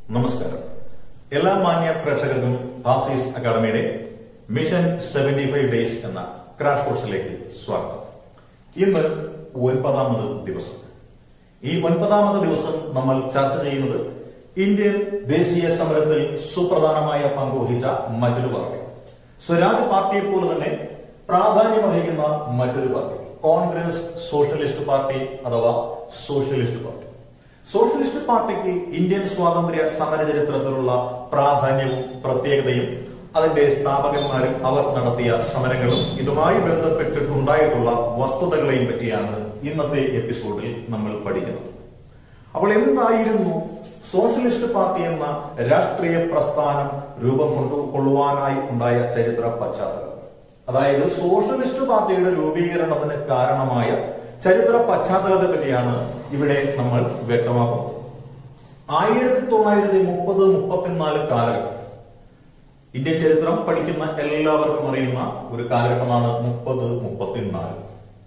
നമസ്കാരം എല്ലാ മാന്യ പ്രേക്ഷകർക്കും ആസീസ് അക്കാദമിയുടെ മിഷൻ സെവന്റി ഫൈവ് ഡേയ്സ് എന്ന ക്രാഷ് കോഴ്സിലേക്ക് സ്വാഗതം ഇന്ന് ഒൻപതാമത് ദിവസം ഈ ഒൻപതാമത് ദിവസം നമ്മൾ ചർച്ച ചെയ്യുന്നത് ഇന്ത്യൻ ദേശീയ സമരത്തിൽ സുപ്രധാനമായ പങ്കുവഹിച്ച മറ്റൊരു പാർട്ടി സ്വരാജ് പാർട്ടിയെ പോലെ തന്നെ പ്രാധാന്യമർഹിക്കുന്ന മറ്റൊരു പാർട്ടി കോൺഗ്രസ് സോഷ്യലിസ്റ്റ് പാർട്ടി അഥവാ സോഷ്യലിസ്റ്റ് പാർട്ടി സോഷ്യലിസ്റ്റ് പാർട്ടിക്ക് ഇന്ത്യൻ സ്വാതന്ത്ര്യ സമര ചരിത്രത്തിലുള്ള പ്രാധാന്യവും പ്രത്യേകതയും അതിന്റെ സ്ഥാപകന്മാരും അവർ നടത്തിയ സമരങ്ങളും ഇതുമായി ബന്ധപ്പെട്ടിട്ടുണ്ടായിട്ടുള്ള വസ്തുതകളെയും പറ്റിയാണ് ഇന്നത്തെ എപ്പിസോഡിൽ നമ്മൾ പഠിക്കുന്നത് അപ്പോൾ എന്തായിരുന്നു സോഷ്യലിസ്റ്റ് പാർട്ടി എന്ന രാഷ്ട്രീയ പ്രസ്ഥാനം രൂപം കൊണ്ടു കൊള്ളുവാനായി ഉണ്ടായ ചരിത്ര പശ്ചാത്തലം അതായത് സോഷ്യലിസ്റ്റ് പാർട്ടിയുടെ രൂപീകരണത്തിന് കാരണമായ ചരിത്ര പശ്ചാത്തലത്തെ പറ്റിയാണ് ഇവിടെ നമ്മൾ വ്യക്തമാക്കുന്നത് ആയിരത്തി തൊള്ളായിരത്തി മുപ്പത് മുപ്പത്തിനാല് കാലഘട്ടം ഇന്ത്യൻ ചരിത്രം പഠിക്കുന്ന എല്ലാവർക്കും അറിയുന്ന ഒരു കാലഘട്ടമാണ് മുപ്പത് മുപ്പത്തിനാല്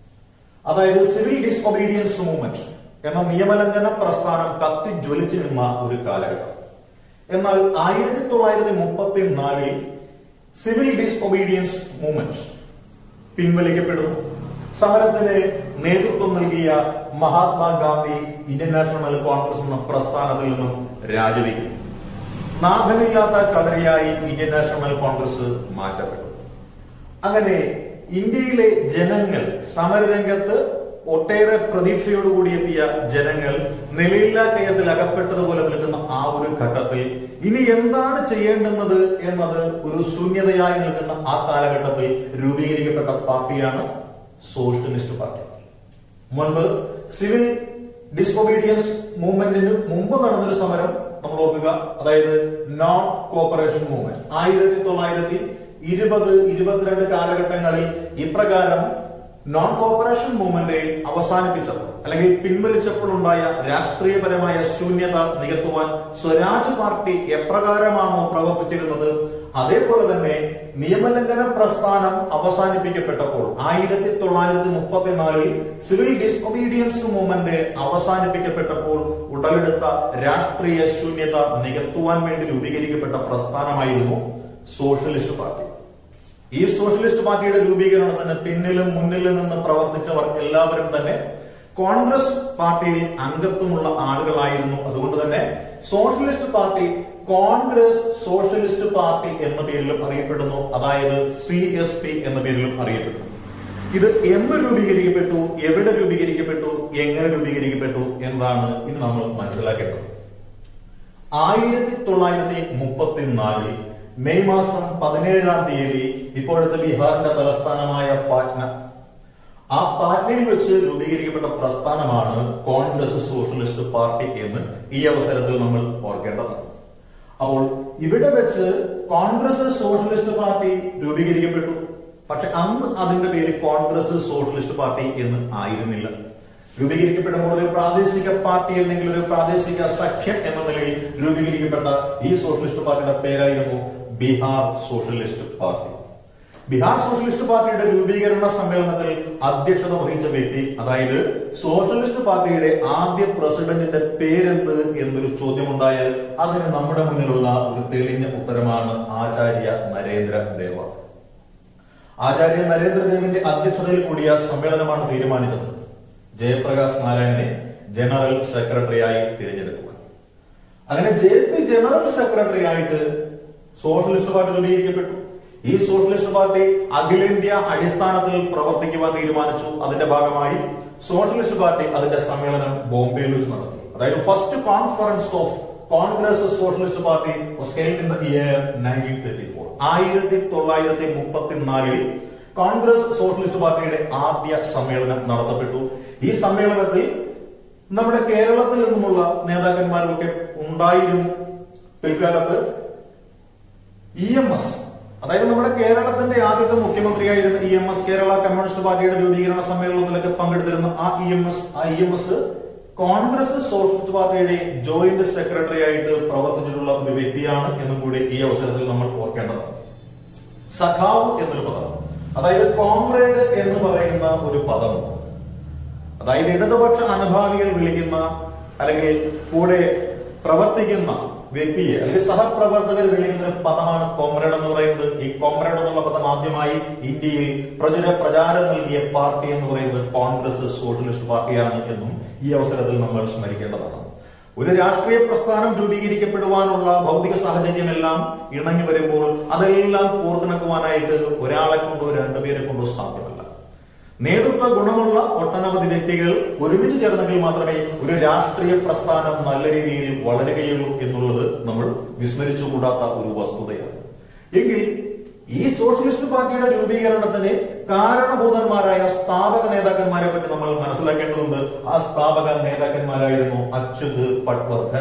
അതായത് സിവിൽ ഡിസൊബീഡിയൻസ് മൂവ്മെന്റ് എന്ന നിയമലംഘന പ്രസ്ഥാനം കത്തി ജ്വലിച്ചു നിന്ന ഒരു കാലഘട്ടം എന്നാൽ ആയിരത്തി തൊള്ളായിരത്തി മുപ്പത്തിനാലിൽ സിവിൽ ഡിസൊബീഡിയൻസ് മൂവ്മെന്റ് പിൻവലിക്കപ്പെടുന്നു സമരത്തിന് നേതൃത്വം നൽകിയ മഹാത്മാഗാന്ധി ഇന്ത്യൻ നാഷണൽ കോൺഗ്രസ് എന്ന പ്രസ്ഥാനത്തിൽ നിന്നും രാജിവെക്കുന്നു നാഥനില്ലാത്ത കളരിയായി ഇന്ത്യൻ നാഷണൽ കോൺഗ്രസ് മാറ്റപ്പെട്ടു അങ്ങനെ ഇന്ത്യയിലെ ജനങ്ങൾ സമരരംഗത്ത് ഒട്ടേറെ പ്രതീക്ഷയോടുകൂടി എത്തിയ ജനങ്ങൾ നിലയില്ലാ കയത്തിൽ അകപ്പെട്ടതുപോലെ നിൽക്കുന്ന ആ ഒരു ഘട്ടത്തിൽ ഇനി എന്താണ് ചെയ്യേണ്ടുന്നത് എന്നത് ഒരു ശൂന്യതയായി നിൽക്കുന്ന ആ കാലഘട്ടത്തിൽ രൂപീകരിക്കപ്പെട്ട പാർട്ടിയാണ് സോഷ്യലിസ്റ്റ് പാർട്ടി മുൻപ് സിവിൽ ഡിസൊബീഡിയൻസ് മൂവ്മെന്റിന് മുമ്പ് നടന്നൊരു സമരം നമ്മൾ ഓർക്കുക അതായത് നോൺ കോപ്പറേഷൻ മൂവ്മെന്റ് ആയിരത്തി തൊള്ളായിരത്തി ഇരുപത് ഇരുപത്തിരണ്ട് കാലഘട്ടങ്ങളിൽ ഇപ്രകാരം നോൺ കോപ്പറേഷൻ മൂവ്മെന്റ് അവസാനിപ്പിച്ചപ്പോൾ അല്ലെങ്കിൽ പിൻവലിച്ചപ്പോഴുണ്ടായ രാഷ്ട്രീയപരമായ ശൂന്യത നികത്തുവാൻ സ്വരാജ് പാർട്ടി എപ്രകാരമാണോ പ്രവർത്തിച്ചിരുന്നത് അതേപോലെ തന്നെ നിയമലംഘന പ്രസ്ഥാനം അവസാനിപ്പിക്കപ്പെട്ടപ്പോൾ ആയിരത്തി തൊള്ളായിരത്തി മുപ്പത്തിനാലിൽ സിവിൽ ഡിസൊബീഡിയൻസ് മൂവ്മെന്റ് അവസാനിപ്പിക്കപ്പെട്ടപ്പോൾ ഉടലെടുത്ത രാഷ്ട്രീയ ശൂന്യത നികത്തുവാൻ വേണ്ടി രൂപീകരിക്കപ്പെട്ട പ്രസ്ഥാനമായിരുന്നു സോഷ്യലിസ്റ്റ് പാർട്ടി ഈ സോഷ്യലിസ്റ്റ് പാർട്ടിയുടെ രൂപീകരണത്തിന് പിന്നിലും മുന്നിലും നിന്ന് പ്രവർത്തിച്ചവർ എല്ലാവരും തന്നെ കോൺഗ്രസ് പാർട്ടിയിൽ അംഗത്വമുള്ള ആളുകളായിരുന്നു അതുകൊണ്ട് തന്നെ socialist party Congress socialist party എന്ന പേരിലും അറിയപ്പെടുന്നു അതായത് സി എസ് പി എന്ന പേരിലും അറിയപ്പെടുന്നു ഇത് എന്ന് രൂപീകരിക്കപ്പെട്ടു എവിടെ രൂപീകരിക്കപ്പെട്ടു എങ്ങനെ രൂപീകരിക്കപ്പെട്ടു എന്നതാണ് ഇനി നമ്മൾ മനസ്സിലാക്കേണ്ടത് ആയിരത്തി തൊള്ളായിരത്തി മുപ്പത്തിനാലിൽ മെയ് മാസം പതിനേഴാം തീയതി ഇപ്പോഴത്തെ ബീഹാറിന്റെ തലസ്ഥാനമായ പാറ്റ്ന ആ പാറ്റ്നയിൽ വെച്ച് രൂപീകരിക്കപ്പെട്ട പ്രസ്ഥാനമാണ് കോൺഗ്രസ് സോഷ്യലിസ്റ്റ് പാർട്ടി എന്ന് ഈ അവസരത്തിൽ നമ്മൾ ഓർക്കേണ്ടതാണ് അപ്പോൾ ഇവിടെ വെച്ച് കോൺഗ്രസ് സോഷ്യലിസ്റ്റ് പാർട്ടി രൂപീകരിക്കപ്പെട്ടു പക്ഷെ അന്ന് അതിന്റെ പേര് കോൺഗ്രസ് സോഷ്യലിസ്റ്റ് പാർട്ടി എന്ന് ആയിരുന്നില്ല രൂപീകരിക്കപ്പെടുമ്പോൾ ഒരു പ്രാദേശിക പാർട്ടി അല്ലെങ്കിൽ ഒരു പ്രാദേശിക സഖ്യം എന്ന നിലയിൽ രൂപീകരിക്കപ്പെട്ട ഈ സോഷ്യലിസ്റ്റ് പാർട്ടിയുടെ പേരായിരുന്നു Bihar socialist party Bihar socialist പാർട്ടിയുടെ രൂപീകരണ സമ്മേളനത്തിൽ അധ്യക്ഷത വഹിച്ച വ്യക്തി അതായത് സോഷ്യലിസ്റ്റ് പാർട്ടിയുടെ ആദ്യ പ്രസിഡന്റിന്റെ പേരെന്ത് എന്നൊരു ചോദ്യമുണ്ടായാൽ അതിന് നമ്മുടെ മുന്നിലുള്ള ഒരു തെളിഞ്ഞ ഉത്തരമാണ് ആചാര്യ നരേന്ദ്ര ദേവ ആചാര്യ നരേന്ദ്രദേവിന്റെ അധ്യക്ഷതയിൽ കൂടിയ സമ്മേളനമാണ് തീരുമാനിച്ചത് ജയപ്രകാശ് നാരായണനെ ജനറൽ സെക്രട്ടറിയായി തിരഞ്ഞെടുക്കുക അങ്ങനെ ജെ പി ജനറൽ സെക്രട്ടറി ആയിട്ട് സോഷ്യലിസ്റ്റ് പാർട്ടി രൂപീകരിക്കപ്പെട്ടു ഈ സോഷ്യലിസ്റ്റ് പാർട്ടി അഖിലേന്ത്യാ അടിസ്ഥാനത്തിൽ പ്രവർത്തിക്കുവാൻ തീരുമാനിച്ചു അതിന്റെ ഭാഗമായി സോഷ്യലിസ്റ്റ് പാർട്ടി അതിന്റെ സമ്മേളനം ബോംബെയിൽ വെച്ച് നടത്തി അതായത് first conference of Congress socialist party was held in the year nineteen thirty four ആയിരത്തി തൊള്ളായിരത്തി മുപ്പത്തിനാലിൽ കോൺഗ്രസ് സോഷ്യലിസ്റ്റ് പാർട്ടിയുടെ ആദ്യ സമ്മേളനം നടത്തപ്പെട്ടു ഈ സമ്മേളനത്തിൽ നമ്മുടെ കേരളത്തിൽ നിന്നുമുള്ള നേതാക്കന്മാരൊക്കെ ഉണ്ടായിരുന്നു പിൽക്കാലത്ത് ഇ എം എസ് അതായത് നമ്മുടെ കേരളത്തിന്റെ ആദ്യത്തെ മുഖ്യമന്ത്രിയായിരുന്ന E M S Kerala communist party രൂപീകരണ സമ്മേളനത്തിലൊക്കെ പങ്കെടുത്തിരുന്ന ആ ഇ എം എസ് ആ E M S Congress socialist പാർട്ടിയുടെ ജോയിന്റ് സെക്രട്ടറി ആയിട്ട് പ്രവർത്തിച്ചിട്ടുള്ള ഒരു വ്യക്തിയാണ് എന്നും കൂടി ഈ അവസരത്തിൽ നമ്മൾ ഓർക്കേണ്ടതാണ് സഖാവ് എന്നൊരു പദം അതായത് കോമ്രേഡ് എന്ന് പറയുന്ന ഒരു പദമുണ്ട് അതായത് ഇടതുപക്ഷ അനുഭാവികൾ വിളിക്കുന്ന അല്ലെങ്കിൽ കൂടെ പ്രവർത്തിക്കുന്ന വ്യക്തിയെ അല്ലെങ്കിൽ സഹപ്രവർത്തകർ വിളിക്കുന്ന ഒരു പദമാണ് കോമ്രേഡ് എന്ന് പറയുന്നത് ഈ കോമ്രേഡ് എന്നുള്ള പദം ആദ്യമായി ഇന്ത്യയിൽ പ്രചുര പ്രചാരം നൽകിയ പാർട്ടി എന്ന് പറയുന്നത് കോൺഗ്രസ് സോഷ്യലിസ്റ്റ് പാർട്ടിയാണ് എന്നും ഈ അവസരത്തിൽ നമ്മൾ സ്മരിക്കേണ്ടതാണ് ഒരു രാഷ്ട്രീയ പ്രസ്ഥാനം രൂപീകരിക്കപ്പെടുവാനുള്ള ഭൗതിക സാഹചര്യമെല്ലാം ഇണങ്ങി വരുമ്പോൾ അതെല്ലാം കോർത്തിണക്കുവാനായിട്ട് ഒരാളെ കൊണ്ടോ രണ്ടുപേരെ കൊണ്ടോ സാധ്യമല്ല നേതൃത്വ ഗുണമുള്ള ഒട്ടനവധി വ്യക്തികൾ ഒരുമിച്ച് ചേർന്നെങ്കിൽ മാത്രമേ ഒരു രാഷ്ട്രീയ പ്രസ്ഥാനം നല്ല രീതിയിൽ വളരുകയുള്ളൂ എന്നുള്ളത് നമ്മൾ വിസ്മരിച്ചുകൂടാത്ത ഒരു വസ്തുതയാണ് എങ്കിൽ ഈ സോഷ്യലിസ്റ്റ് പാർട്ടിയുടെ രൂപീകരണത്തിന് കാരണഭൂതന്മാരായ സ്ഥാപക നേതാക്കന്മാരെ പറ്റി നമ്മൾ മനസ്സിലാക്കേണ്ടതുണ്ട് ആ സ്ഥാപക നേതാക്കന്മാരായിരുന്നു അച്യുത് പട്വർദ്ധൻ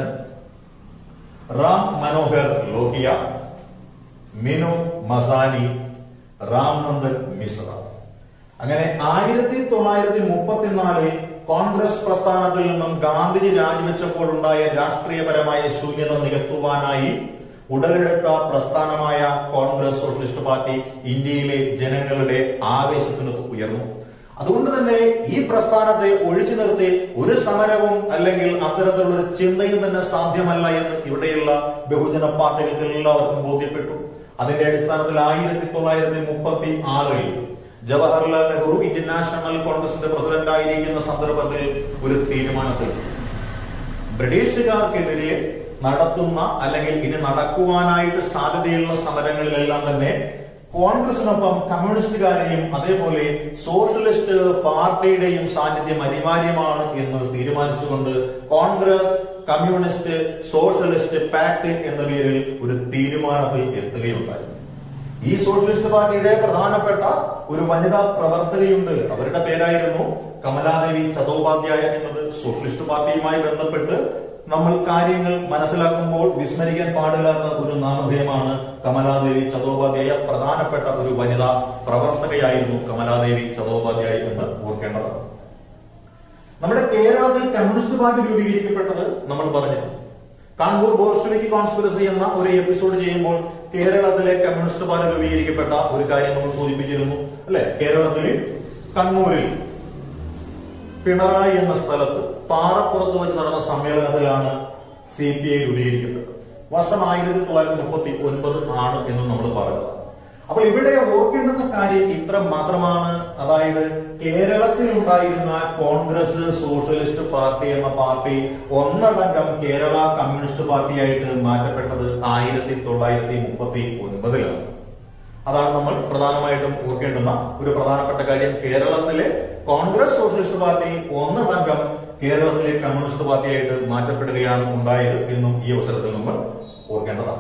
റാം മനോഹർ ലോഹിയ മിനു മസാനി രാംനന്ദൻ മിശ്ര അങ്ങനെ ആയിരത്തി തൊള്ളായിരത്തി മുപ്പത്തിനാലിൽ കോൺഗ്രസ് പ്രസ്ഥാനത്തിൽ നിന്നും ഗാന്ധിജി രാജിവെച്ചപ്പോഴുണ്ടായ രാഷ്ട്രീയപരമായ ശൂന്യത നികത്തുവാനായി ഉടലെടുത്ത പ്രസ്ഥാനമായ കോൺഗ്രസ് സോഷ്യലിസ്റ്റ് പാർട്ടി ഇന്ത്യയിലെ ജനങ്ങളുടെ ആവേശത്തിന് ഉയർന്നു അതുകൊണ്ട് തന്നെ ഈ പ്രസ്ഥാനത്തെ ഒഴിച്ചു നിർത്തി ഒരു സമരവും അല്ലെങ്കിൽ അത്തരത്തിലുള്ള ഒരു ചിന്തയും തന്നെ സാധ്യമല്ല എന്ന് ഇവിടെയുള്ള ബഹുജന പാർട്ടികൾക്ക് എല്ലാവർക്കും ബോധ്യപ്പെട്ടു അതിന്റെ അടിസ്ഥാനത്തിൽ ആയിരത്തി തൊള്ളായിരത്തി മുപ്പത്തി ആറിൽ ജവഹർലാൽ നെഹ്റു ഇന്ത്യൻ നാഷണൽ കോൺഗ്രസിന്റെ പ്രസിഡന്റ് ആയിരിക്കുന്ന സന്ദർഭത്തിൽ ഒരു തീരുമാനത്തിൽ ബ്രിട്ടീഷുകാർക്കെതിരെ നടത്തുന്ന അല്ലെങ്കിൽ ഇനി നടക്കുവാനായിട്ട് സാധ്യതയുള്ള സമരങ്ങളിലെല്ലാം തന്നെ കോൺഗ്രസിനൊപ്പം കമ്മ്യൂണിസ്റ്റുകാരെയും അതേപോലെ സോഷ്യലിസ്റ്റ് പാർട്ടിയുടെയും സാന്നിധ്യം അനിവാര്യമാണ് എന്ന് തീരുമാനിച്ചുകൊണ്ട് കോൺഗ്രസ് കമ്മ്യൂണിസ്റ്റ് സോഷ്യലിസ്റ്റ് പാക്ട് എന്ന പേരിൽ ഒരു തീരുമാനത്തിൽ എത്തുകയുണ്ടായി ഈ സോഷ്യലിസ്റ്റ് പാർട്ടിയുടെ പ്രധാനപ്പെട്ട ഒരു വനിതാ പ്രവർത്തകയുണ്ട് അവരുടെ പേരായിരുന്നു കമലാദേവി ചതോപാധ്യായ എന്നത് സോഷ്യലിസ്റ്റ് പാർട്ടിയുമായി ബന്ധപ്പെട്ട് നമ്മൾ കാര്യങ്ങൾ മനസ്സിലാക്കുമ്പോൾ വിസ്മരിക്കാൻ പാടില്ലാത്ത ഒരു നാമധേയമാണ് കമലാദേവി ചതോപാധ്യായ പ്രധാനപ്പെട്ട ഒരു വനിതാ പ്രവർത്തകയായിരുന്നു കമലാദേവി ചതോപാധ്യായ എന്ന് ഓർക്കേണ്ടതാണ് നമ്മുടെ കേരളത്തിൽ കമ്മ്യൂണിസ്റ്റ് പാർട്ടി രൂപീകരിക്കപ്പെട്ടത് നമ്മൾ പറഞ്ഞു കാൺപൂർ ബോൾഷവിക് കോൺസ്പിറസി എന്ന ഒരു എപ്പിസോഡ് ചെയ്യുമ്പോൾ കേരളത്തിലെ കമ്മ്യൂണിസ്റ്റ് പാർട്ടി രൂപീകരിക്കപ്പെട്ട ഒരു കാര്യം നമ്മൾ സൂചിപ്പിച്ചിരുന്നു അല്ലെ കേരളത്തിൽ കണ്ണൂരിൽ പിണറായി എന്ന സ്ഥലത്ത് പാറപ്പുറത്ത് വെച്ച് നടന്ന സമ്മേളനത്തിലാണ് സി പി ഐ രൂപീകരിക്കപ്പെട്ടത് വർഷം ആയിരത്തി തൊള്ളായിരത്തി മുപ്പത്തി ഒൻപത് ആണ് എന്ന് നമ്മൾ പറഞ്ഞത് അപ്പോൾ ഇവിടെ ഓർക്കേണ്ടുന്ന കാര്യം ഇത്ര മാത്രമാണ് അതായത് കേരളത്തിൽ ഉണ്ടായിരുന്ന കോൺഗ്രസ് സോഷ്യലിസ്റ്റ് പാർട്ടി എന്ന പാർട്ടി ഒന്നടങ്കം കേരള കമ്മ്യൂണിസ്റ്റ് പാർട്ടിയായിട്ട് മാറ്റപ്പെട്ടത് ആയിരത്തി തൊള്ളായിരത്തി മുപ്പത്തി ഒൻപതിലാണ് അതാണ് നമ്മൾ പ്രധാനമായിട്ടും ഓർക്കേണ്ടുന്ന ഒരു പ്രധാനപ്പെട്ട കാര്യം കേരളത്തിലെ കോൺഗ്രസ് സോഷ്യലിസ്റ്റ് പാർട്ടി ഒന്നടങ്കം കേരളത്തിലെ കമ്മ്യൂണിസ്റ്റ് പാർട്ടിയായിട്ട് മാറ്റപ്പെടുകയാണ് ഉണ്ടായത് എന്നും ഈ അവസരത്തിൽ നമ്മൾ ഓർക്കേണ്ടതാണ്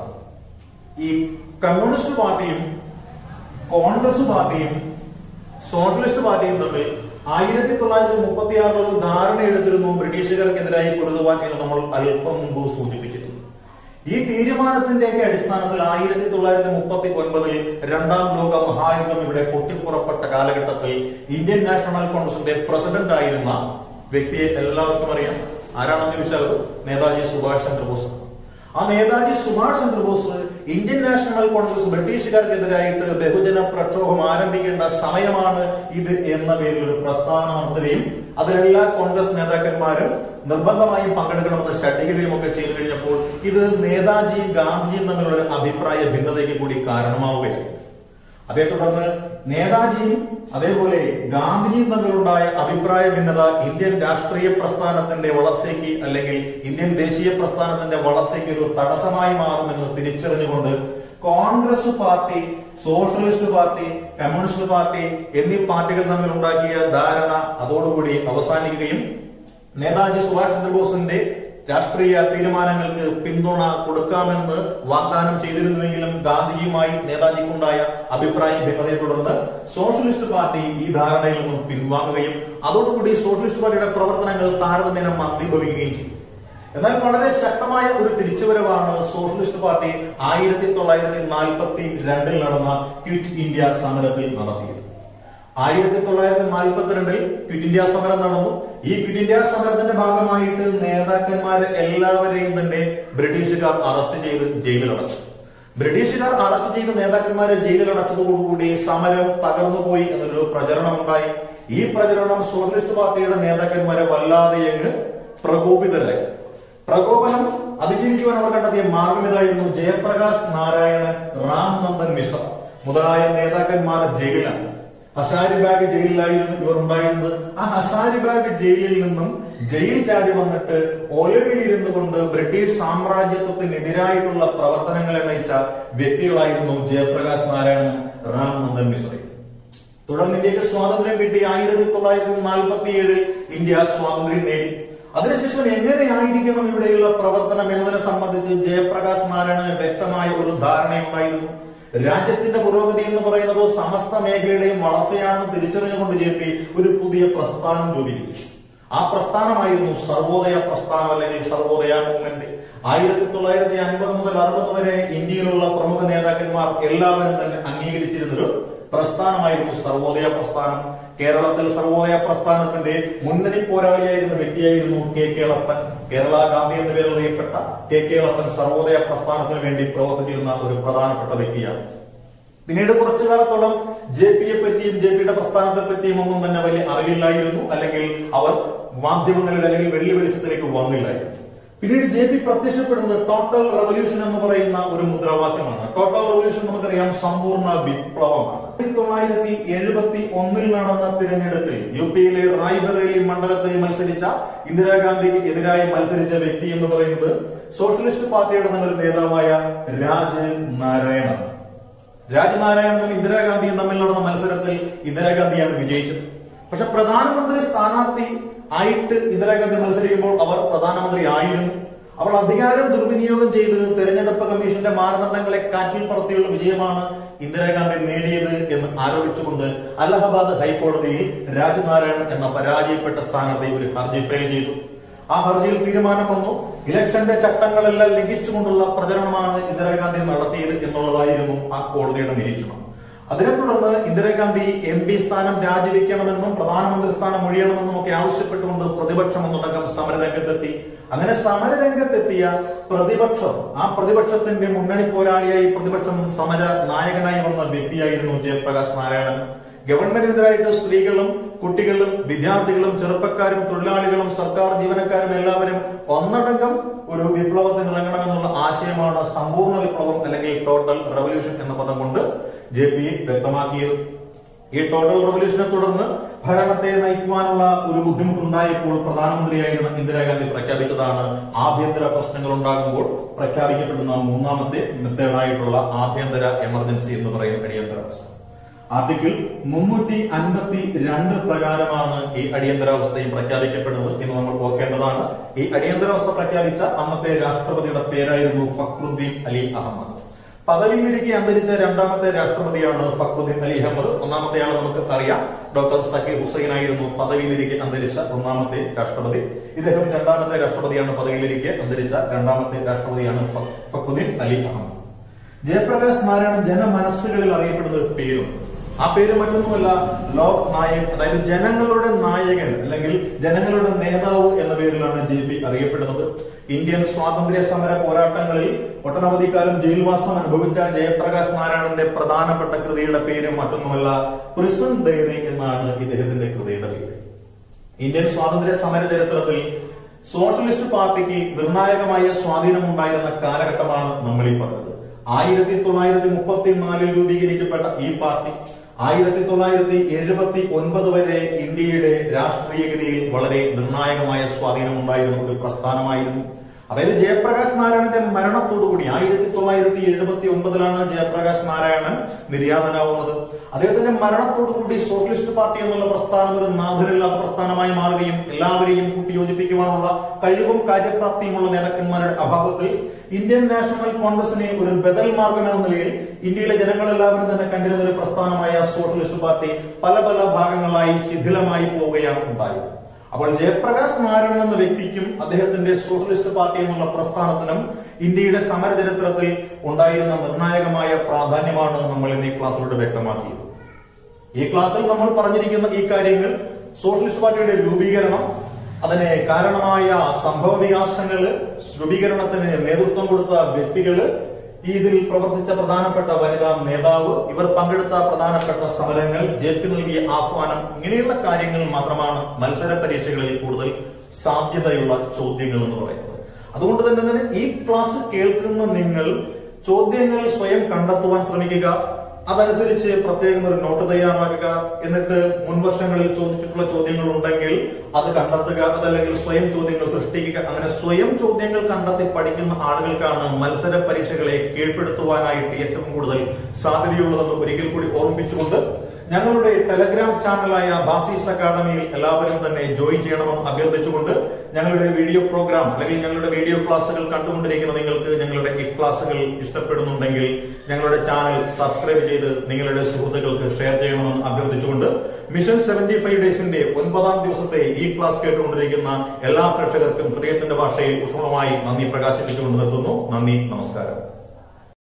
ഈ കമ്മ്യൂണിസ്റ്റ് പാർട്ടിയും കോൺഗ്രസ് പാർട്ടിയും സോഷ്യലിസ്റ്റ് പാർട്ടിയും തമ്മിൽ ആയിരത്തി തൊള്ളായിരത്തി മുപ്പത്തി ആറിൽ ഒരു ധാരണ എടുത്തിരുന്നു ബ്രിട്ടീഷുകാർക്കെതിരായി പൊരുതുവാൻ എന്ന് നമ്മൾ അല്പം മുമ്പ് സൂചിപ്പിച്ചിരുന്നു ഈ തീരുമാനത്തിന്റെയൊക്കെ അടിസ്ഥാനത്തിൽ ആയിരത്തി തൊള്ളായിരത്തി മുപ്പത്തി ഒൻപതിൽ രണ്ടാം ലോക മഹായുദ്ധം ഇവിടെ പൊട്ടിപ്പുറപ്പെട്ട കാലഘട്ടത്തിൽ ഇന്ത്യൻ നാഷണൽ കോൺഗ്രസിന്റെ പ്രസിഡന്റ് ആയിരുന്ന വ്യക്തിയെ എല്ലാവർക്കും അറിയാം ആരാണെന്ന് ചോദിച്ചാൽ അത് നേതാജി സുഭാഷ് ചന്ദ്രബോസ് ആ Netaji Subhash Chandra Bose Indian National Congress ബ്രിട്ടീഷുകാർക്കെതിരായിട്ട് ബഹുജന പ്രക്ഷോഭം ആരംഭിക്കേണ്ട സമയമാണ് ഇത് എന്ന പേരിൽ ഒരു പ്രസ്താവന നടത്തുകയും അതിലെല്ലാ കോൺഗ്രസ് നേതാക്കന്മാരും നിർബന്ധമായും പങ്കെടുക്കണമെന്ന് ശഠിക്കുകയും ഒക്കെ ചെയ്തു കഴിഞ്ഞപ്പോൾ ഇത് നേതാജിയും ഗാന്ധിജിയും തമ്മിലുള്ള ഒരു അഭിപ്രായ ഭിന്നതയ്ക്ക് കൂടി കാരണമാവുകയായി അതേ തുടർന്ന് നേതാജിയും അതേപോലെ ഗാന്ധിജിയും തമ്മിലുണ്ടായ അഭിപ്രായ ഭിന്നത ഇന്ത്യൻ രാഷ്ട്രീയ പ്രസ്ഥാനത്തിന്റെ വളർച്ചയ്ക്ക് അല്ലെങ്കിൽ ഇന്ത്യൻ ദേശീയ പ്രസ്ഥാനത്തിന്റെ വളർച്ചയ്ക്ക് ഒരു തടസ്സമായി മാറുമെന്ന് തിരിച്ചറിഞ്ഞുകൊണ്ട് Congress party socialist party communist party എന്നീ പാർട്ടികൾ തമ്മിൽ ഉണ്ടാക്കിയ ധാരണ അതോടുകൂടി അവസാനിക്കുകയും നേതാജി സുഭാഷ് ചന്ദ്രബോസിന്റെ രാഷ്ട്രീയ തീരുമാനങ്ങൾക്ക് പിന്തുണ കൊടുക്കാമെന്ന് വാഗ്ദാനം ചെയ്തിരുന്നുവെങ്കിലും ഗാന്ധിജിയുമായി നേതാജിക്കുണ്ടായ അഭിപ്രായ ഭിന്നതയെ തുടർന്ന് സോഷ്യലിസ്റ്റ് പാർട്ടി ഈ ധാരണയിൽ നിന്നും പിൻവാങ്ങുകയും അതോടുകൂടി സോഷ്യലിസ്റ്റ് പാർട്ടിയുടെ പ്രവർത്തനങ്ങൾ താരതമ്യേന മന്ദീഭവിക്കുകയും ചെയ്തു എന്നാൽ വളരെ ശക്തമായ ഒരു തിരിച്ചുവരവാണ് സോഷ്യലിസ്റ്റ് പാർട്ടി ആയിരത്തി തൊള്ളായിരത്തി നാൽപ്പത്തി രണ്ടിൽ നടന്ന ക്വിറ്റ് ഇന്ത്യ സമരത്തിൽ നടത്തിയത് ആയിരത്തി തൊള്ളായിരത്തി നാൽപ്പത്തിരണ്ടിൽ ക്വിറ്റ് ഇന്ത്യ സമരം നടന്നു ഈ ക്വിറ്റ് ഇന്ത്യ സമരത്തിന്റെ ഭാഗമായിട്ട് നേതാക്കന്മാരെ എല്ലാവരെയും തന്നെ ബ്രിട്ടീഷുകാർ അറസ്റ്റ് ചെയ്ത് ജയിലിൽ അടച്ചു ബ്രിട്ടീഷുകാർ അറസ്റ്റ് ചെയ്ത നേതാക്കന്മാരെ ജയിലിൽ അടച്ചതോടുകൂടി സമരം തകർന്നുപോയി എന്നൊരു പ്രചരണം ഉണ്ടായി ഈ പ്രചരണം സോഷ്യലിസ്റ്റ് പാർട്ടിയുടെ നേതാക്കന്മാരെ വല്ലാതെ അങ്ങ് പ്രകോപിതരായി പ്രകോപനം അതിജീവിക്കുവാൻ അവർ കണ്ടെത്തിയ മാർഗമിതായിരുന്നു ജയപ്രകാശ് നാരായണൻ റാംനന്ദൻ മിശ്ര മുതലായ നേതാക്കന്മാർ ജയിലിലാണ് ഹസാരിബാഗ് ജയിലിലായിരുന്നു ഇവർ ഉണ്ടായിരുന്നത് ആ ഹസാരിബാഗ് ജയിലിൽ നിന്നും ജയിൽ ചാടി വന്നിട്ട് ഒലവിലിരുന്നു കൊണ്ട് ബ്രിട്ടീഷ് സാമ്രാജ്യത്വത്തിനെതിരായിട്ടുള്ള പ്രവർത്തനങ്ങളെ നയിച്ച വ്യക്തികളായിരുന്നു ജയപ്രകാശ് നാരായണനും റാംനന്ദൻ മിശ്രയും തുടർന്ന് ഇന്ത്യക്ക് സ്വാതന്ത്ര്യം കിട്ടി ആയിരത്തി തൊള്ളായിരത്തി നാൽപ്പത്തി ഏഴിൽ ഇന്ത്യ സ്വാതന്ത്ര്യം നേടി അതിനുശേഷം എങ്ങനെയായിരിക്കണം ഇവിടെയുള്ള പ്രവർത്തനം എന്നതിനെ സംബന്ധിച്ച് ജയപ്രകാശ് നാരായണന് വ്യക്തമായ ഒരു ധാരണയുണ്ടായിരുന്നു രാജ്യത്തിന്റെ പുരോഗതി എന്ന് പറയുന്നത് സമസ്ത മേഖലയുടെയും വളർച്ചയാണെന്ന് തിരിച്ചറിഞ്ഞുകൊണ്ട് ജെ പി ഒരു പുതിയ പ്രസ്ഥാനം രൂപീകരിച്ചു ആ പ്രസ്ഥാനമായിരുന്നു സർവോദയ പ്രസ്ഥാനം അല്ലെങ്കിൽ സർവോദയ മൂവ്മെന്റ് ആയിരത്തി തൊള്ളായിരത്തി അൻപത് മുതൽ അറുപത് വരെ ഇന്ത്യയിലുള്ള പ്രമുഖ നേതാക്കന്മാർ എല്ലാവരും തന്നെ അംഗീകരിച്ചിരുന്നൊരു പ്രസ്ഥാനമായിരുന്നു സർവോദയ പ്രസ്ഥാനം കേരളത്തിൽ സർവോദയ പ്രസ്ഥാനത്തിന്റെ മുന്നണി പോരാളിയായിരുന്ന വ്യക്തിയായിരുന്നു കെ കേളപ്പൻ കേരള ഗാന്ധി എന്ന പേരിൽ അറിയപ്പെട്ട കെ കേളപ്പൻ സർവോദയ പ്രസ്ഥാനത്തിന് വേണ്ടി പ്രവർത്തിച്ചിരുന്ന ഒരു പ്രധാനപ്പെട്ട വ്യക്തിയാണ് പിന്നീട് കുറച്ചു കാലത്തോളം ജെ പിയെ പറ്റിയും ജെ പിയുടെ പ്രസ്ഥാനത്തെ പറ്റിയും ഒന്നും തന്നെ വലിയ അറിവില്ലായിരുന്നു അല്ലെങ്കിൽ അവർ മാധ്യമങ്ങളുടെ അല്ലെങ്കിൽ വെള്ളി വെളിച്ചത്തിലേക്ക് വന്നില്ലായിരുന്നു പിന്നീട് ജെ പി പ്രത്യക്ഷപ്പെടുന്നത് ടോട്ടൽ റവല്യൂഷൻ എന്ന് പറയുന്ന ഒരു മുദ്രാവാക്യമാണ് ടോട്ടൽ റവല്യൂഷൻ നമുക്കറിയാം സമ്പൂർണ്ണ വിപ്ലവമാണ് ആയിരത്തി തൊള്ളായിരത്തി എഴുപത്തി ഒന്നിൽ നടന്ന തിരഞ്ഞെടുപ്പിൽ യു പിയിലെ റായ്ബറേലി മണ്ഡലത്തിൽ മത്സരിച്ച ഇന്ദിരാഗാന്ധിക്ക് എതിരായി മത്സരിച്ച വ്യക്തി എന്ന് പറയുന്നത് സോഷ്യലിസ്റ്റ് പാർട്ടിയുടെ തന്നെ ഒരു നേതാവായ രാജ് നാരായണൻ രാജനാരായണനും ഇന്ദിരാഗാന്ധിയും തമ്മിൽ നടന്ന മത്സരത്തിൽ ഇന്ദിരാഗാന്ധിയാണ് വിജയിച്ചത് പക്ഷെ പ്രധാനമന്ത്രി സ്ഥാനാർത്ഥി ആയിട്ട് ഇന്ദിരാഗാന്ധി മത്സരിക്കുമ്പോൾ അവർ പ്രധാനമന്ത്രി ആയിരുന്നു അവൾ അധികാരം ദുർവിനിയോഗം ചെയ്ത് തെരഞ്ഞെടുപ്പ് കമ്മീഷന്റെ മാനദണ്ഡങ്ങളെ കാറ്റിൽ പറത്തിയുള്ള വിജയമാണ് ഇന്ദിരാഗാന്ധി നേടിയത് എന്ന് ആരോപിച്ചുകൊണ്ട് അലഹബാദ് ഹൈക്കോടതിയിൽ രാജനാരായണൻ എന്ന പരാജയപ്പെട്ട സ്ഥാനാർത്ഥി ഒരു ഹർജി ഫയൽ ചെയ്തു ആ ഹർജിയിൽ തീരുമാനം വന്നു ഇലക്ഷന്റെ ചട്ടങ്ങളെല്ലാം ലംഘിച്ചുകൊണ്ടുള്ള പ്രചരണമാണ് ഇന്ദിരാഗാന്ധി നടത്തിയത് എന്നുള്ളതായിരുന്നു ആ കോടതിയുടെ നിരീക്ഷണം അതിനെ തുടർന്ന് ഇന്ദിരാഗാന്ധി എം പി സ്ഥാനം രാജിവെക്കണമെന്നും പ്രധാനമന്ത്രി സ്ഥാനം ഒഴിയണമെന്നും ഒക്കെ ആവശ്യപ്പെട്ടുകൊണ്ട് പ്രതിപക്ഷം ഒന്നടങ്കം സമരരംഗത്തെത്തി അങ്ങനെ സമരരംഗത്തെത്തിയ പ്രതിപക്ഷം ആ പ്രതിപക്ഷത്തിന്റെ മുന്നണി പോരാളിയായി പ്രതിപക്ഷം സമര നായകനായി വന്ന വ്യക്തിയായിരുന്നു ജയപ്രകാശ് നാരായണൻ ഗവൺമെന്റിനെതിരായിട്ട് സ്ത്രീകളും കുട്ടികളും വിദ്യാർത്ഥികളും ചെറുപ്പക്കാരും തൊഴിലാളികളും സർക്കാർ ജീവനക്കാരും എല്ലാവരും ഒന്നടങ്കം ഒരു വിപ്ലവത്തിന് ഇറങ്ങണമെന്നുള്ള ആശയമാണ് സമ്പൂർണ്ണ വിപ്ലവം അല്ലെങ്കിൽ ടോട്ടൽ റവല്യൂഷൻ എന്ന പദം കൊണ്ട് ജെ പി വ്യക്തമാക്കിയത് ഈ ടോട്ടൽ റവല്യൂഷനെ തുടർന്ന് ഭരണത്തെ നയിക്കുവാനുള്ള ഒരു ബുദ്ധിമുട്ടുണ്ടായപ്പോൾ പ്രധാനമന്ത്രിയായിരുന്ന ഇന്ദിരാഗാന്ധി പ്രഖ്യാപിച്ചതാണ് ആഭ്യന്തര പ്രശ്നങ്ങൾ ഉണ്ടാകുമ്പോൾ പ്രഖ്യാപിക്കപ്പെടുന്ന മൂന്നാമത്തെ മെത്തേഡായിട്ടുള്ള ആഭ്യന്തര എമർജൻസി എന്ന് പറയുന്ന അടിയന്തരാവസ്ഥ ആർട്ടിക്കിൾ മുന്നൂറ്റി അൻപത്തി രണ്ട് പ്രകാരമാണ് ഈ അടിയന്തരാവസ്ഥയും പ്രഖ്യാപിക്കപ്പെടുന്നത് എന്ന് നമ്മൾ ഓർക്കേണ്ടതാണ് ഈ അടിയന്തരാവസ്ഥ പ്രഖ്യാപിച്ച അന്നത്തെ രാഷ്ട്രപതിയുടെ പേരായിരുന്നു ഫക്രുദ്ദീൻ അലി അഹമ്മദ് പദവിയിലേക്ക് അന്തരിച്ച രണ്ടാമത്തെ രാഷ്ട്രപതിയാണ് ഫക്രുദ്ദീൻ അലി അഹമ്മദ് ഒന്നാമത്തെ ആളെ നമുക്ക് അറിയാം ഡോക്ടർ സക്കീർ ഹുസൈൻ ആയിരുന്നു പദവിയിലേക്ക് അന്തരിച്ച ഒന്നാമത്തെ രാഷ്ട്രപതി ഇദ്ദേഹം രണ്ടാമത്തെ രാഷ്ട്രപതിയാണ് പദവിയിലേക്ക് അന്തരിച്ച രണ്ടാമത്തെ രാഷ്ട്രപതിയാണ് ഫ- ഫക്രുദ്ദീൻ അലി അഹമ്മദ് ജയപ്രകാശ് നാരായണൻ ജനമനസ്സുകളിൽ അറിയപ്പെടുന്ന ഒരു പേരുണ്ട് ആ പേര് മറ്റൊന്നുമല്ല ലോക് നായകൻ അതായത് ജനങ്ങളുടെ നായകൻ അല്ലെങ്കിൽ ജനങ്ങളുടെ നേതാവ് എന്ന പേരിലാണ് ജെ പി അറിയപ്പെടുന്നത് ഇന്ത്യൻ സ്വാതന്ത്ര്യ സമര പോരാട്ടങ്ങളിൽ ഒട്ടനവധി കാലം ജയിൽവാസം അനുഭവിച്ച ജയപ്രകാശ് നാരായണന്റെ പ്രധാനപ്പെട്ട കൃതിയുടെ പേര് മറ്റൊന്നുമല്ല പ്രിസൺ ഡയറി എന്നാണ് ഇദ്ദേഹത്തിന്റെ കൃതിയുടെ പേര് ഇന്ത്യൻ സ്വാതന്ത്ര്യ സമര ചരിത്രത്തിൽ സോഷ്യലിസ്റ്റ് പാർട്ടിക്ക് നിർണായകമായ സ്വാധീനമുണ്ടായിരുന്ന കാലഘട്ടമാണ് നമ്മൾ ഈ പറഞ്ഞത് ആയിരത്തി തൊള്ളായിരത്തി മുപ്പത്തിനാലിൽ രൂപീകരിക്കപ്പെട്ട ഈ പാർട്ടി ആയിരത്തി തൊള്ളായിരത്തി എഴുപത്തി ഒൻപത് വരെ ഇന്ത്യയുടെ രാഷ്ട്രീയഗതിയിൽ വളരെ നിർണായകമായ സ്വാധീനം ഉണ്ടായിരുന്ന ഒരു പ്രസ്ഥാനമായിരുന്നു അതായത് ജയപ്രകാശ് നാരായണന്റെ മരണത്തോടുകൂടി ആയിരത്തി തൊള്ളായിരത്തി എഴുപത്തി ഒൻപതിലാണ് ജയപ്രകാശ് നാരായണൻ നിര്യാതനാവുന്നത് അദ്ദേഹത്തിന്റെ മരണത്തോടുകൂടി സോഷ്യലിസ്റ്റ് പാർട്ടി എന്നുള്ള പ്രസ്ഥാനം ഒരു നാഥരില്ലാത്ത പ്രസ്ഥാനമായി മാറുകയും എല്ലാവരെയും കൂട്ടിയോജിപ്പിക്കുവാനുള്ള കഴിവും കാര്യപ്രാപ്തിയുമുള്ള നേതാക്കന്മാരുടെ അഭാവത്തിൽ ഇന്ത്യൻ നാഷണൽ കോൺഗ്രസിനെ ഒരു ബദൽ മാർഗം എന്ന നിലയിൽ ഇന്ത്യയിലെ ജനങ്ങളെല്ലാവരും തന്നെ കണ്ടിരുന്ന ഒരു പ്രസ്ഥാനമായ സോഷ്യലിസ്റ്റ് പാർട്ടി പല പല ഭാഗങ്ങളായി ശിഥിലമായി പോവുകയാണ് ഉണ്ടായത് അപ്പോൾ ജയപ്രകാശ് നാരായണൻ എന്ന വ്യക്തിക്കും അദ്ദേഹത്തിന്റെ സോഷ്യലിസ്റ്റ് പാർട്ടി എന്നുള്ള പ്രസ്ഥാനത്തിനും ഇന്ത്യയുടെ സമര ചരിത്രത്തിൽ ഉണ്ടായിരുന്ന നിർണായകമായ പ്രാധാന്യമാണ് നമ്മൾ ഇന്ന് ഈ ക്ലാസ്സിലൂടെ വ്യക്തമാക്കിയത് ഈ ക്ലാസ്സിൽ നമ്മൾ പറഞ്ഞിരിക്കുന്ന ഈ കാര്യങ്ങൾ സോഷ്യലിസ്റ്റ് പാർട്ടിയുടെ രൂപീകരണം അതിന് കാരണമായ സംഭവ വികാസങ്ങള് രൂപീകരണത്തിന് നേതൃത്വം കൊടുത്ത വ്യക്തികള് ഈ ഇതിൽ പ്രവർത്തിച്ച പ്രധാനപ്പെട്ട വനിതാ നേതാവ് ഇവർ പങ്കെടുത്ത പ്രധാനപ്പെട്ട സമരങ്ങൾ ജെ പി നൽകിയ ആഹ്വാനം ഇങ്ങനെയുള്ള കാര്യങ്ങൾ മാത്രമാണ് മത്സര പരീക്ഷകളിൽ കൂടുതൽ സാധ്യതയുള്ള ചോദ്യങ്ങൾ എന്ന് പറയുന്നത് അതുകൊണ്ട് തന്നെ തന്നെ ഈ ക്ലാസ് കേൾക്കുന്ന നിങ്ങൾ ചോദ്യങ്ങൾ സ്വയം കണ്ടെത്തുവാൻ ശ്രമിക്കുക അതനുസരിച്ച് പ്രത്യേകം ഒരു നോട്ട് തയ്യാറാക്കുക എന്നിട്ട് മുൻ വർഷങ്ങളിൽ ചോദിച്ചിട്ടുള്ള ചോദ്യങ്ങൾ ഉണ്ടെങ്കിൽ അത് കണ്ടെത്തുക അതല്ലെങ്കിൽ സ്വയം ചോദ്യങ്ങൾ സൃഷ്ടിക്കുക അങ്ങനെ സ്വയം ചോദ്യങ്ങൾ കണ്ടെത്തി പഠിക്കുന്ന ആളുകൾക്കാണ് മത്സര പരീക്ഷകളെ കീഴ്പ്പെടുത്തുവാനായിട്ട് ഏറ്റവും കൂടുതൽ സാധ്യതയുള്ളതെന്ന് ഒരിക്കൽ കൂടി ഓർമ്മിപ്പിച്ചുകൊണ്ട് ഞങ്ങളുടെ ടെലഗ്രാം ചാനലായ ബാസീസ് അക്കാഡമിയിൽ എല്ലാവരും തന്നെ ജോയിൻ ചെയ്യണമെന്ന് അഭ്യർത്ഥിച്ചുകൊണ്ട് ഞങ്ങളുടെ വീഡിയോ പ്രോഗ്രാം അല്ലെങ്കിൽ ഞങ്ങളുടെ വീഡിയോ ക്ലാസ്സുകൾ കണ്ടുകൊണ്ടിരിക്കുന്ന നിങ്ങൾക്ക് ഞങ്ങളുടെ ഈ ക്ലാസ്സുകൾ ഇഷ്ടപ്പെടുന്നുണ്ടെങ്കിൽ ഞങ്ങളുടെ ചാനൽ സബ്സ്ക്രൈബ് ചെയ്ത് നിങ്ങളുടെ സുഹൃത്തുക്കൾക്ക് ഷെയർ ചെയ്യണമെന്ന് അഭ്യർത്ഥിച്ചുകൊണ്ട് മിഷൻ സെവന്റി ഫൈവ് ഡേയ്സിന്റെ ഒൻപതാം ദിവസത്തെ ഈ ക്ലാസ് കേട്ടുകൊണ്ടിരിക്കുന്ന എല്ലാ പ്രേക്ഷകർക്കും ഹൃദയത്തിന്റെ ഭാഷയിൽ ഊഷ്മളമായി നന്ദി പ്രകാശിപ്പിച്ചുകൊണ്ട് നിർത്തുന്നു നന്ദി നമസ്കാരം